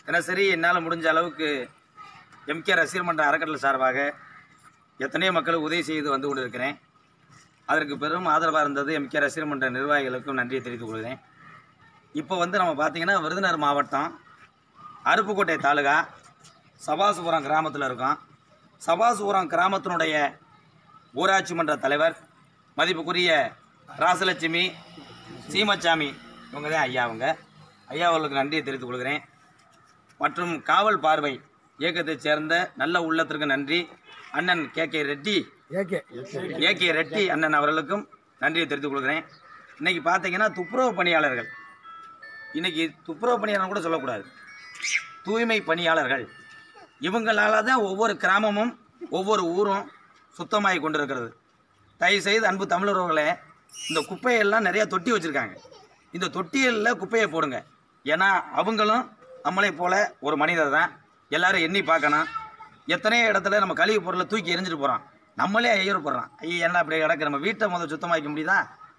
தினசரி என்னால் முடிஞ்ச அளவுக்கு எம்கே ரசிகர் மன்ற அறக்கட்டளை சார்பாக எத்தனையோ மக்களுக்கு உதவி செய்து வந்து கொண்டிருக்கிறேன் அதற்கு பெரும் ஆதரவாக இருந்தது எம்கே ரசிகர் மன்ற நிர்வாகிகளுக்கும் நன்றியை தெரிவித்துக் கொள்கிறேன் இப்போ வந்து நம்ம பார்த்தீங்கன்னா விருதுநகர் மாவட்டம் அருப்புக்கோட்டை தாலுகா சபாசுபுரம் கிராமத்தில் இருக்கோம் சபாசுபுரம் கிராமத்தினுடைய ஊராட்சி மன்ற தலைவர் மதிப்புக்குரிய ராசலட்சுமி சீமச்சாமி இவங்க தான் ஐயா அவங்க ஐயா அவர்களுக்கு நன்றியை தெரிவித்துக் கொள்கிறேன் மற்றும் காவல் பார்வை இயக்கத்தைச் சேர்ந்த நல்ல உள்ளத்திற்கு நன்றி அண்ணன் K K Reddy A K Reddy அண்ணன் அவர்களுக்கும் நன்றியை தெரிவித்துக் கொள்கிறேன் இன்னைக்கு பார்த்தீங்கன்னா துப்புரவு பணியாளர்கள் இன்னைக்கு துப்புரவு பணியாளர் கூட சொல்லக்கூடாது தூய்மை பணியாளர்கள் இவங்களால தான் ஒவ்வொரு கிராமமும் ஒவ்வொரு ஊரும் சுத்தமாகி கொண்டிருக்கிறது தயவு செய்து அன்பு தமிழர்களே இந்த குப்பையெல்லாம் நிறைய தொட்டி வச்சுருக்காங்க இந்த தொட்டிகளில் குப்பையை போடுங்க ஏன்னா அவங்களும் நம்மளை போல ஒரு மனிதர் தான் எல்லாரும் எண்ணி பார்க்கணும் எத்தனையோ இடத்துல நம்ம கழிவு பொருளை தூக்கி எரிஞ்சிட்டு போகிறோம் நம்மளே ஐயப்படுறோம் ஐயோ என்ன இப்படி கிடக்கு நம்ம வீட்டை முதல் சுத்தமாக்க முடியுதா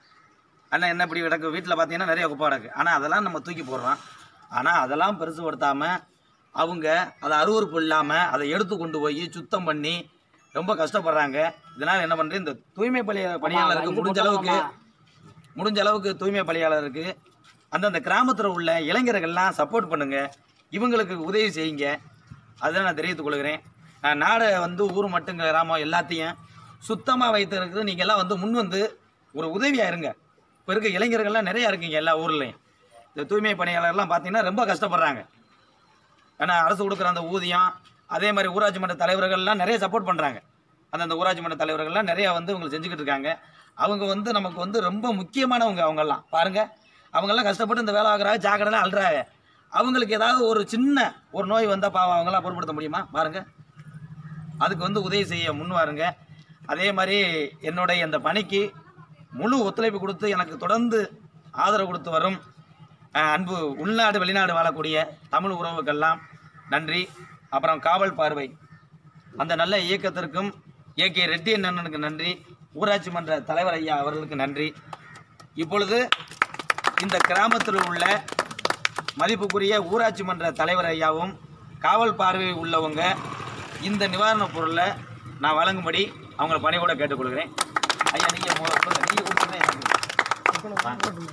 அண்ணன் என்ன இப்படி கிடக்கு வீட்டில் பார்த்தீங்கன்னா நிறைய குப்பை கிடக்கு ஆனால் அதெல்லாம் நம்ம தூக்கி போடுறோம் ஆனால் அதெல்லாம் பெருசுபடுத்தாமல் அவங்க அதை அருவறுப்பு இல்லாமல் அதை எடுத்து கொண்டு போய் சுத்தம் பண்ணி ரொம்ப கஷ்டப்படுறாங்க இதனால் என்ன பண்ணுறேன் இந்த தூய்மை பணி பணியாளருக்கு முடிஞ்ச அளவுக்கு முடிஞ்ச அளவுக்கு தூய்மை பணியாளருக்கு அந்தந்த கிராமத்தில் உள்ள இளைஞர்கள்லாம் சப்போர்ட் பண்ணுங்க இவங்களுக்கு உதவி செய்யுங்க அதை நான் தெரிவித்துக் கொள்கிறேன் நான் நாடை வந்து ஊர் மட்டும் கிராமம் எல்லாத்தையும் சுத்தமாக வைத்திருக்கிறது நீங்கள் எல்லாம் வந்து முன் வந்து ஒரு உதவியாக இருங்க இப்போ இருக்க இளைஞர்கள்லாம் நிறையா இருக்கீங்க எல்லா ஊர்லேயும் இந்த தூய்மை பணியாளர்லாம் பார்த்தீங்கன்னா ரொம்ப கஷ்டப்படுறாங்க ஏன்னா அரசு கொடுக்குற அந்த ஊதியம் அதே மாதிரி ஊராட்சி மன்ற தலைவர்கள்லாம் நிறைய சப்போர்ட் பண்ணுறாங்க அந்தந்த ஊராட்சி மன்ற தலைவர்கள்லாம் நிறையா வந்து இவங்களை செஞ்சுக்கிட்டு இருக்காங்க அவங்க வந்து நமக்கு வந்து ரொம்ப முக்கியமானவங்க அவங்கெல்லாம் பாருங்கள் அவங்கெல்லாம் கஷ்டப்பட்டு இந்த வேலை ஆகுறாங்க ஜாக்கிரதை அழுறாங்க அவங்களுக்கு ஏதாவது ஒரு சின்ன ஒரு நோய் வந்தால் பாவம் அவங்களாம் பொருட்படுத்த முடியுமா பாருங்கள் அதுக்கு வந்து உதவி செய்ய முன் வாருங்க அதே மாதிரி என்னுடைய இந்த பணிக்கு முழு ஒத்துழைப்பு கொடுத்து எனக்கு தொடர்ந்து ஆதரவு கொடுத்து வரும் அஹ், அன்பு உள்நாடு வெளிநாடு வாழக்கூடிய தமிழ் உறவுக்கெல்லாம் நன்றி அப்புறம் காவல் பார்வை அந்த நல்ல இயக்கத்திற்கும் ஏ கே ரெட்டி அண்ணனுக்கு நன்றி ஊராட்சி மன்ற தலைவர் ஐயா அவர்களுக்கு நன்றி இப்பொழுது இந்த கிராமத்தில் உள்ள மதிப்புக்குரிய ஊராட்சி மன்ற தலைவர் ஐயாவும் காவல் பார்வை உள்ளவங்க இந்த நிவாரணப் பொருளை நான் வழங்கும்படி அவங்கள பணியோட கேட்டுக்கொள்கிறேன் ஐயா நீங்கள் முதல்ல நீங்கள் கொடுத்துருங்க எனக்கு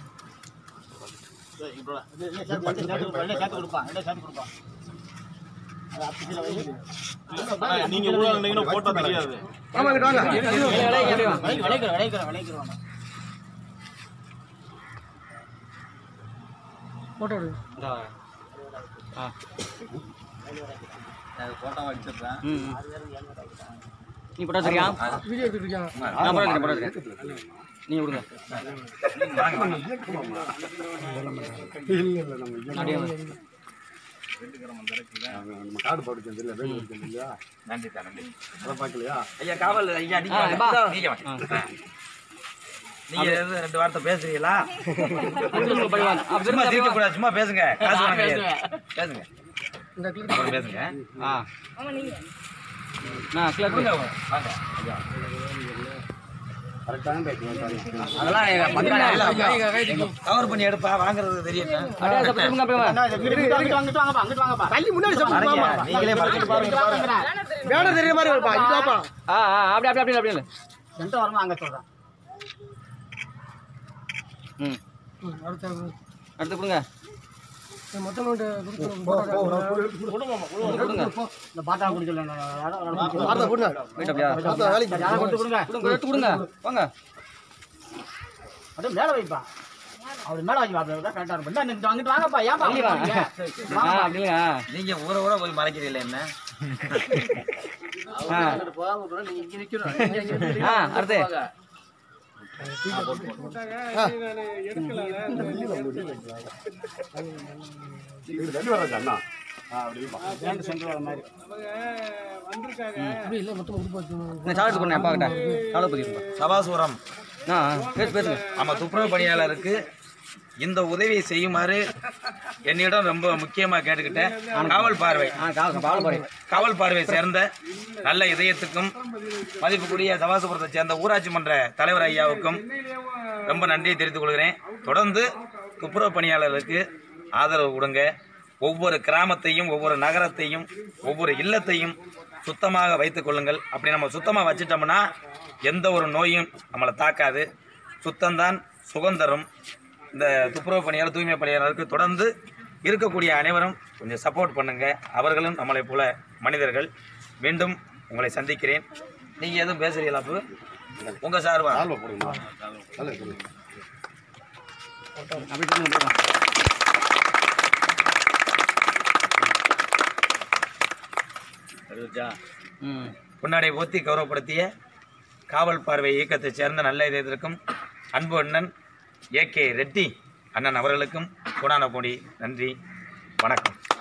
நீங்க உள்ள இருந்தீங்கன்னா போட்டோ தெரியாது நீ போட்டா சரியா நான் போடுறேன் போடுறேன் நீ விடுங்க அப்படியே வா. நன்றி சார் நன்றி ஐயா காவல் ஐயா நீங்க ஆ, வாங்க. வா. நீங்க வாங்க. நீங்க எதுவும் ரெண்டு வார்த்தை பேசுறீங்களா சொல்லுங்க, படி வாங்க. அப்ப சும்மா திரும்ப சிரிக்க கூடாது சும்மா பேசுங்க காசு வாங்க கிடையாது. பேசுங்க அப்புறம் பேசுங்க ஆ நான் கிளப் கொடுங்க வாங்க ஐயா அதெல்லாம் எங்க பங்காளி கவர் பண்ணி எடுப்பா வாங்குறது தெரியும் அப்படியே அதை திரும்ப அப்படியே வா. நீங்களே மறைச்சிட்டு பாருங்க ஆ ஆ அப்படி அப்படி அப்படி அப்படி இல்லை ம் அடுத்து கொடுங்க போயிட்டு அப்படியா கொடுங்க எடுத்து கொடுங்க வாங்க அப்படிங்களா ஆ அப்படிங்களா நீங்க ஊர ஊர போய் மறைக்கிறீங்களா என்ன ஆ ஆ அடுத்து இந்த சாப்பிட்டு பண்ணேன் அப்பா கிட்ட சாப்பிட பதிவு சபாசுரம் ஆ பேசு பேசுங்க ஆமா துப்புரவு பணியாளருக்கு இந்த உதவியை செய்யுமாறு என்னிடம் ரொம்ப முக்கியமா கேட்டுக்கிட்டேன் காவல் பார்வை ஆ காவல் காவல் பாரு காவல் பார்வை சேர்ந்த நல்ல இதயத்துக்கும் மதிப்புக்குரிய சபாசுபுரத்தை சேர்ந்த ஊராட்சி மன்ற தலைவர் ஐயாவுக்கும் ரொம்ப நன்றியை தெரிவித்துக் கொள்கிறேன் தொடர்ந்து துப்புரவு பணியாளருக்கு ஆதரவு கொடுங்க ஒவ்வொரு கிராமத்தையும் ஒவ்வொரு நகரத்தையும் ஒவ்வொரு இல்லத்தையும் சுத்தமாக வைத்துக் கொள்ளுங்கள் அப்படி நம்ம சுத்தமாக வச்சிட்டோம்னா எந்த ஒரு நோயும் நம்மளை தாக்காது சுத்தம்தான் சுகந்தரும் இந்த துப்புரவு பணியாளர் தூய்மை பணியாளருக்கு தொடர்ந்து இருக்கக்கூடிய அனைவரும் கொஞ்சம் சப்போர்ட் பண்ணுங்க அவர்களும் நம்மளைப் போல மனிதர்கள் மீண்டும் உங்களை சந்திக்கிறேன் நீங்கள் எதுவும் பேசுறீங்களா அப்போ உங்கள் சார்பா அப்படி சொல்லுங்க போடுறோம் ம் பொன்னாடை போத்தி கௌரவப்படுத்திய காவல் பார்வை இயக்கத்தைச் சேர்ந்த நல்ல இதயத்திற்கும் அன்பு அண்ணன் ஏ கே ரெட்டி அண்ணன் அவர்களுக்கும் கோடான கோடி நன்றி வணக்கம்